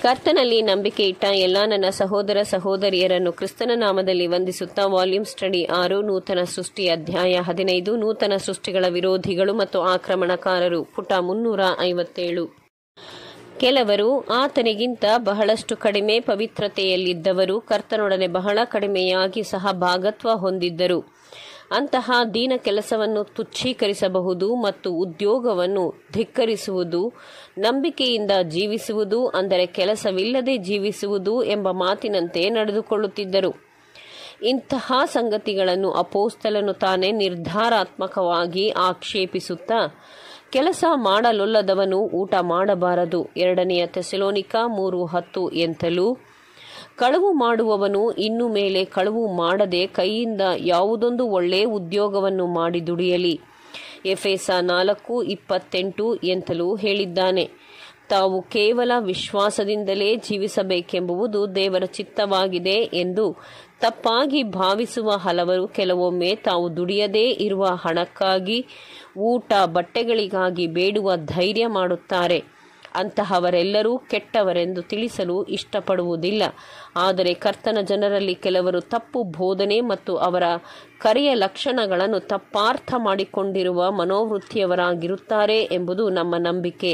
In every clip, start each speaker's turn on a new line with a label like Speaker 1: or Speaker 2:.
Speaker 1: ಕರ್ತನಲ್ಲಿ ನಂಬಿಕೆ ಇಟ್ಟ ಎಲ್ಲ ನನ್ನ ಸಹೋದರ ಸಹೋದರಿಯರನ್ನು ಕ್ರಿಸ್ತನ ನಾಮದಲ್ಲಿ ವಂದಿಸುತ್ತಾ ವಾಲ್ಯೂಮ್ ಸ್ಟಡಿ ಆರು ನೂತನ ಸೃಷ್ಟಿ ಅಧ್ಯಾಯ ಹದಿನೈದು ನೂತನ ಸೃಷ್ಟಿಗಳ ವಿರೋಧಿಗಳು ಮತ್ತು ಆಕ್ರಮಣಕಾರರು ಪುಟ ಮುನ್ನೂರ ಐವತ್ತೇಳು ಕೆಲವರು ಆತನಿಗಿಂತ ಬಹಳಷ್ಟು ಕಡಿಮೆ ಪವಿತ್ರತೆಯಲ್ಲಿದ್ದವರು ಕರ್ತನೊಡನೆ ಬಹಳ ಕಡಿಮೆಯಾಗಿ ಸಹ ಭಾಗತ್ವ ಹೊಂದಿದ್ದರು ಅಂತಹ ದೀನ ಕೆಲಸವನ್ನು ತುಚ್ಛೀಕರಿಸಬಹುದು ಮತ್ತು ಉದ್ಯೋಗವನ್ನು ಧಿಕ್ಕರಿಸುವುದು ನಂಬಿಕೆಯಿಂದ ಜೀವಿಸುವುದು ಅಂದರೆ ಕೆಲಸವಿಲ್ಲದೆ ಜೀವಿಸುವುದು ಎಂಬ ಮಾತಿನಂತೆ ನಡೆದುಕೊಳ್ಳುತ್ತಿದ್ದರು ಇಂತಹ ಸಂಗತಿಗಳನ್ನು ಅಪೋಸ್ತಲನು ತಾನೇ ನಿರ್ಧಾರಾತ್ಮಕವಾಗಿ ಆಕ್ಷೇಪಿಸುತ್ತಾ ಕೆಲಸ ಮಾಡಲೊಲ್ಲದವನು ಊಟ ಮಾಡಬಾರದು ಎರಡನೆಯ ತೆಸಲೋನಿಕ ಮೂರು ಹತ್ತು ಎಂತಲೂ ಕಳುವು ಮಾಡುವವನು ಇನ್ನು ಮೇಲೆ ಕಳುವು ಮಾಡದೆ ಕೈಯಿಂದ ಯಾವುದೊಂದು ಒಳ್ಳೆಯ ಉದ್ಯೋಗವನ್ನು ಮಾಡಿ ದುಡಿಯಲಿ ಎಫೆಸ ನಾಲ್ಕು ಇಪ್ಪತ್ತೆಂಟು ಎಂತಲೂ ಹೇಳಿದ್ದಾನೆ ತಾವು ಕೇವಲ ವಿಶ್ವಾಸದಿಂದಲೇ ಜೀವಿಸಬೇಕೆಂಬುದು ದೇವರ ಚಿತ್ತವಾಗಿದೆ ಎಂದು ತಪ್ಪಾಗಿ ಭಾವಿಸುವ ಹಲವರು ಕೆಲವೊಮ್ಮೆ ತಾವು ದುಡಿಯದೇ ಇರುವ ಹಣಕ್ಕಾಗಿ ಊಟ ಬಟ್ಟೆಗಳಿಗಾಗಿ ಬೇಡುವ ಧೈರ್ಯ ಮಾಡುತ್ತಾರೆ ಅಂತಹವರೆಲ್ಲರೂ ಕೆಟ್ಟವರೆಂದು ತಿಳಿಸಲು ಇಷ್ಟಪಡುವುದಿಲ್ಲ ಆದರೆ ಕರ್ತನ ಜನರಲ್ಲಿ ಕೆಲವರು ತಪ್ಪು ಬೋಧನೆ ಮತ್ತು ಅವರ ಕರೆಯ ಲಕ್ಷಣಗಳನ್ನು ತಪ್ಪಾರ್ಥ ಮಾಡಿಕೊಂಡಿರುವ ಮನೋವೃತ್ತಿಯವರಾಗಿರುತ್ತಾರೆ ಎಂಬುದು ನಮ್ಮ ನಂಬಿಕೆ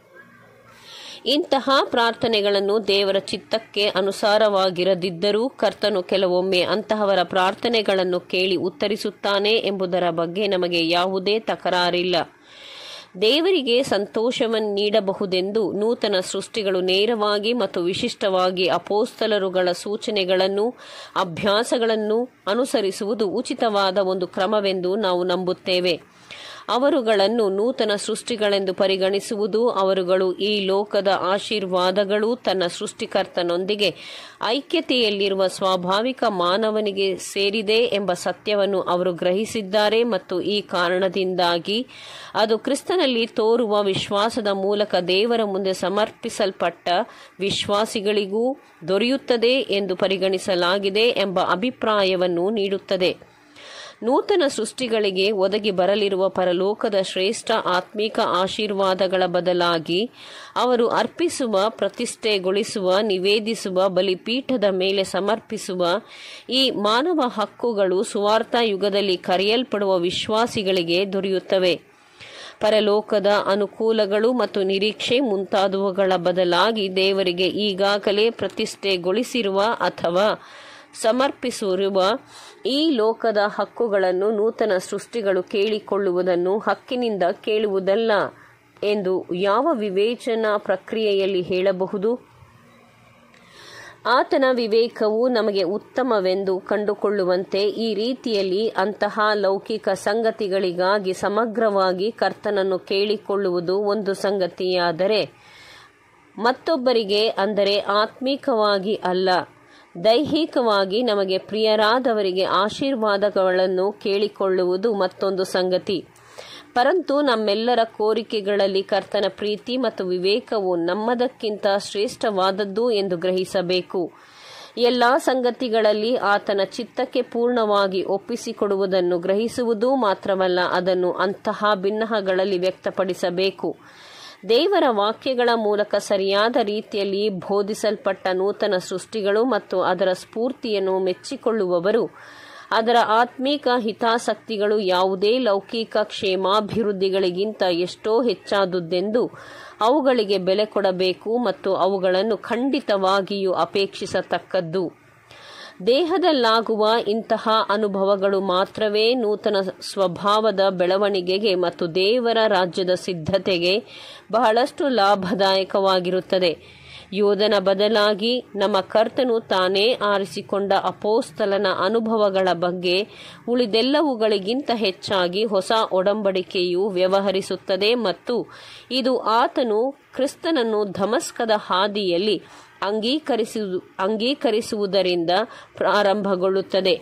Speaker 1: ಇಂತಹ ಪ್ರಾರ್ಥನೆಗಳನ್ನು ದೇವರ ಚಿತ್ತಕ್ಕೆ ಅನುಸಾರವಾಗಿರದಿದ್ದರೂ ಕರ್ತನು ಕೆಲವೊಮ್ಮೆ ಅಂತಹವರ ಪ್ರಾರ್ಥನೆಗಳನ್ನು ಕೇಳಿ ಉತ್ತರಿಸುತ್ತಾನೆ ಎಂಬುದರ ಬಗ್ಗೆ ನಮಗೆ ಯಾವುದೇ ತಕರಾರಿಲ್ಲ ದೇವರಿಗೆ ಸಂತೋಷವನ್ನು ನೀಡಬಹುದೆಂದು ನೂತನ ಸೃಷ್ಟಿಗಳು ನೇರವಾಗಿ ಮತ್ತು ವಿಶಿಷ್ಟವಾಗಿ ಅಪೋಸ್ತಲರುಗಳ ಸೂಚನೆಗಳನ್ನು ಅಭ್ಯಾಸಗಳನ್ನು ಅನುಸರಿಸುವುದು ಉಚಿತವಾದ ಒಂದು ಕ್ರಮವೆಂದು ನಾವು ನಂಬುತ್ತೇವೆ ಅವರುಗಳನ್ನು ನೂತನ ಸೃಷ್ಟಿಗಳೆಂದು ಪರಿಗಣಿಸುವುದು ಅವರುಗಳು ಈ ಲೋಕದ ಆಶೀರ್ವಾದಗಳು ತನ್ನ ಸೃಷ್ಟಿಕರ್ತನೊಂದಿಗೆ ಐಕ್ಯತೆಯಲ್ಲಿರುವ ಸ್ವಾಭಾವಿಕ ಮಾನವನಿಗೆ ಸೇರಿದೆ ಎಂಬ ಸತ್ಯವನ್ನು ಅವರು ಗ್ರಹಿಸಿದ್ದಾರೆ ಮತ್ತು ಈ ಕಾರಣದಿಂದಾಗಿ ಅದು ಕ್ರಿಸ್ತನಲ್ಲಿ ತೋರುವ ವಿಶ್ವಾಸದ ಮೂಲಕ ದೇವರ ಮುಂದೆ ಸಮರ್ಪಿಸಲ್ಪಟ್ಟ ವಿಶ್ವಾಸಿಗಳಿಗೂ ದೊರೆಯುತ್ತದೆ ಎಂದು ಪರಿಗಣಿಸಲಾಗಿದೆ ಎಂಬ ಅಭಿಪ್ರಾಯವನ್ನು ನೀಡುತ್ತದೆ ನೂತನ ಸೃಷ್ಟಿಗಳಿಗೆ ಒದಗಿ ಬರಲಿರುವ ಪರಲೋಕದ ಶ್ರೇಷ್ಠ ಆತ್ಮಿಕ ಆಶೀರ್ವಾದಗಳ ಬದಲಾಗಿ ಅವರು ಅರ್ಪಿಸುವ ಪ್ರತಿಷ್ಠೆಗೊಳಿಸುವ ನಿವೇದಿಸುವ ಬಲಿಪೀಠದ ಮೇಲೆ ಸಮರ್ಪಿಸುವ ಈ ಮಾನವ ಹಕ್ಕುಗಳು ಸುವಾರ್ಥ ಯುಗದಲ್ಲಿ ಕರೆಯಲ್ಪಡುವ ವಿಶ್ವಾಸಿಗಳಿಗೆ ದೊರೆಯುತ್ತವೆ ಪರಲೋಕದ ಅನುಕೂಲಗಳು ಮತ್ತು ನಿರೀಕ್ಷೆ ಮುಂತಾದವುಗಳ ಬದಲಾಗಿ ದೇವರಿಗೆ ಈಗಾಗಲೇ ಪ್ರತಿಷ್ಠೆಗೊಳಿಸಿರುವ ಅಥವಾ ಸಮರ್ಪಿಸಿರುವ ಈ ಲೋಕದ ಹಕ್ಕುಗಳನ್ನು ನೂತನ ಸೃಷ್ಟಿಗಳು ಕೇಳಿಕೊಳ್ಳುವುದನ್ನು ಹಕ್ಕಿನಿಂದ ಕೇಳುವುದಲ್ಲ ಎಂದು ಯಾವ ವಿವೇಚನಾ ಪ್ರಕ್ರಿಯೆಯಲ್ಲಿ ಹೇಳಬಹುದು ಆತನ ವಿವೇಕವು ನಮಗೆ ಉತ್ತಮವೆಂದು ಕಂಡುಕೊಳ್ಳುವಂತೆ ಈ ರೀತಿಯಲ್ಲಿ ಅಂತಹ ಲೌಕಿಕ ಸಂಗತಿಗಳಿಗಾಗಿ ಸಮಗ್ರವಾಗಿ ಕರ್ತನನ್ನು ಕೇಳಿಕೊಳ್ಳುವುದು ಒಂದು ಸಂಗತಿಯಾದರೆ ಮತ್ತೊಬ್ಬರಿಗೆ ಅಂದರೆ ಆತ್ಮೀಕವಾಗಿ ಅಲ್ಲ ದೈಹಿಕವಾಗಿ ನಮಗೆ ಪ್ರಿಯರಾದವರಿಗೆ ಆಶೀರ್ವಾದಗಳನ್ನು ಕೇಳಿಕೊಳ್ಳುವುದು ಮತ್ತೊಂದು ಸಂಗತಿ ಪರಂತು ನಮ್ಮೆಲ್ಲರ ಕೋರಿಕೆಗಳಲ್ಲಿ ಕರ್ತನ ಪ್ರೀತಿ ಮತ್ತು ವಿವೇಕವು ನಮ್ಮದಕ್ಕಿಂತ ಶ್ರೇಷ್ಠವಾದದ್ದು ಎಂದು ಗ್ರಹಿಸಬೇಕು ಎಲ್ಲ ಸಂಗತಿಗಳಲ್ಲಿ ಆತನ ಚಿತ್ತಕ್ಕೆ ಪೂರ್ಣವಾಗಿ ಒಪ್ಪಿಸಿಕೊಡುವುದನ್ನು ಗ್ರಹಿಸುವುದು ಮಾತ್ರವಲ್ಲ ಅದನ್ನು ಅಂತಹ ಭಿನ್ನಹಗಳಲ್ಲಿ ವ್ಯಕ್ತಪಡಿಸಬೇಕು ದೇವರ ವಾಕ್ಯಗಳ ಮೂಲಕ ಸರಿಯಾದ ರೀತಿಯಲ್ಲಿ ಬೋಧಿಸಲ್ಪಟ್ಟ ನೂತನ ಸೃಷ್ಟಿಗಳು ಮತ್ತು ಅದರ ಸ್ಫೂರ್ತಿಯನ್ನು ಮೆಚ್ಚಿಕೊಳ್ಳುವವರು ಅದರ ಆತ್ಮೀಕ ಹಿತಾಸಕ್ತಿಗಳು ಯಾವುದೇ ಲೌಕಿಕ ಕ್ಷೇಮಾಭಿವೃದ್ಧಿಗಳಿಗಿಂತ ಎಷ್ಟೋ ಹೆಚ್ಚಾದುದೆಂದು ಅವುಗಳಿಗೆ ಬೆಲೆ ಕೊಡಬೇಕು ಮತ್ತು ಅವುಗಳನ್ನು ಖಂಡಿತವಾಗಿಯೂ ಅಪೇಕ್ಷಿಸತಕ್ಕದ್ದು ದೇಹದಲ್ಲಾಗುವ ಇಂತಹ ಅನುಭವಗಳು ಮಾತ್ರವೇ ನೂತನ ಸ್ವಭಾವದ ಬೆಳವಣಿಗೆಗೆ ಮತ್ತು ದೇವರ ರಾಜ್ಯದ ಸಿದ್ಧತೆಗೆ ಬಹಳಷ್ಟು ಲಾಭದಾಯಕವಾಗಿರುತ್ತದೆ ಯೋಧನ ಬದಲಾಗಿ ನಮ್ಮ ಕರ್ತನು ತಾನೇ ಆರಿಸಿಕೊಂಡ ಅಪೋಸ್ತಲನ ಅನುಭವಗಳ ಬಗ್ಗೆ ಉಳಿದೆಲ್ಲವುಗಳಿಗಿಂತ ಹೆಚ್ಚಾಗಿ ಹೊಸ ಒಡಂಬಡಿಕೆಯು ವ್ಯವಹರಿಸುತ್ತದೆ ಮತ್ತು ಇದು ಆತನು ಕ್ರಿಸ್ತನನ್ನು ಧಮಸ್ಕದ ಹಾದಿಯಲ್ಲಿ ಅಂಗೀಕರಿಸು ಅಂಗೀಕರಿಸುವುದರಿಂದ ಪ್ರಾರಂಭಗೊಳ್ಳುತ್ತದೆ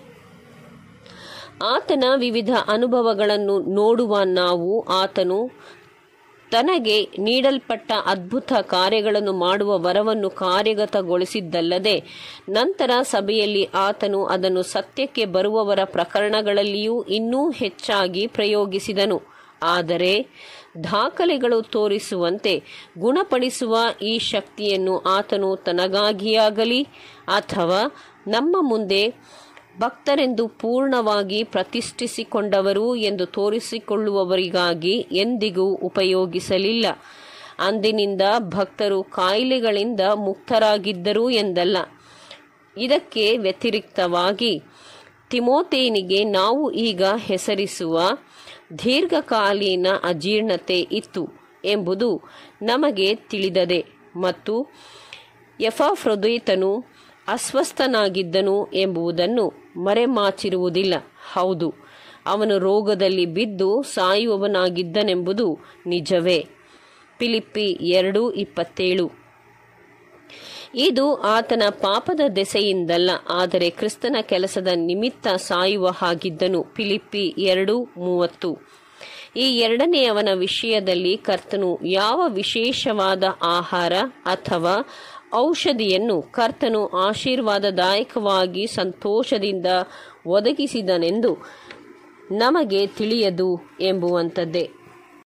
Speaker 1: ಆತನ ವಿವಿಧ ಅನುಭವಗಳನ್ನು ನೋಡುವ ನಾವು ಆತನು ತನಗೆ ನೀಡಲ್ಪಟ್ಟ ಅದ್ಭುತ ಕಾರ್ಯಗಳನ್ನು ಮಾಡುವ ವರವನ್ನು ಕಾರ್ಯಗತಗೊಳಿಸಿದ್ದಲ್ಲದೆ ನಂತರ ಸಭೆಯಲ್ಲಿ ಆತನು ಅದನ್ನು ಸತ್ಯಕ್ಕೆ ಬರುವವರ ಪ್ರಕರಣಗಳಲ್ಲಿಯೂ ಇನ್ನೂ ಹೆಚ್ಚಾಗಿ ಪ್ರಯೋಗಿಸಿದನು ಆದರೆ ದಾಖಲೆಗಳು ತೋರಿಸುವಂತೆ ಗುಣಪಡಿಸುವ ಈ ಶಕ್ತಿಯನ್ನು ಆತನು ತನಗಾಗಿಯಾಗಲಿ ಅಥವಾ ನಮ್ಮ ಮುಂದೆ ಭಕ್ತರೆಂದು ಪೂರ್ಣವಾಗಿ ಪ್ರತಿಷ್ಠಿಸಿಕೊಂಡವರು ಎಂದು ತೋರಿಸಿಕೊಳ್ಳುವವರಿಗಾಗಿ ಎಂದಿಗೂ ಉಪಯೋಗಿಸಲಿಲ್ಲ ಅಂದಿನಿಂದ ಭಕ್ತರು ಕಾಯಿಲೆಗಳಿಂದ ಮುಕ್ತರಾಗಿದ್ದರು ಎಂದಲ್ಲ ಇದಕ್ಕೆ ವ್ಯತಿರಿಕ್ತವಾಗಿ ತಿಮೋತೇನಿಗೆ ನಾವು ಈಗ ಹೆಸರಿಸುವ ದೀರ್ಘಕಾಲೀನ ಅಜೀರ್ಣತೆ ಇತ್ತು ಎಂಬುದು ನಮಗೆ ತಿಳಿದದೆ ಮತ್ತು ಯಫಾಫ್ರೊದೈತನು ಅಸ್ವಸ್ಥನಾಗಿದ್ದನು ಎಂಬುದನ್ನು ಮರೆಮಾಚಿರುವುದಿಲ್ಲ ಹೌದು ಅವನು ರೋಗದಲ್ಲಿ ಬಿದ್ದು ಸಾಯುವವನಾಗಿದ್ದನೆಂಬುದು ನಿಜವೇ ಫಿಲಿಪ್ಪಿ ಎರಡು ಇಪ್ಪತ್ತೇಳು ಇದು ಆತನ ಪಾಪದ ದೆಸೆಯಿಂದಲ್ಲ ಆದರೆ ಕ್ರಿಸ್ತನ ಕೆಲಸದ ನಿಮಿತ್ತ ಸಾಯುವ ಹಾಗಿದ್ದನು ಫಿಲಿಪ್ಪಿ ಎರಡು ಮೂವತ್ತು ಈ ಎರಡನೆಯವನ ವಿಷಯದಲ್ಲಿ ಕರ್ತನು ಯಾವ ವಿಶೇಷವಾದ ಆಹಾರ ಅಥವಾ ಔಷಧಿಯನ್ನು ಕರ್ತನು ಆಶೀರ್ವಾದದಾಯಕವಾಗಿ ಸಂತೋಷದಿಂದ ಒದಗಿಸಿದನೆಂದು ನಮಗೆ ತಿಳಿಯದು ಎಂಬುವಂಥದ್ದೇ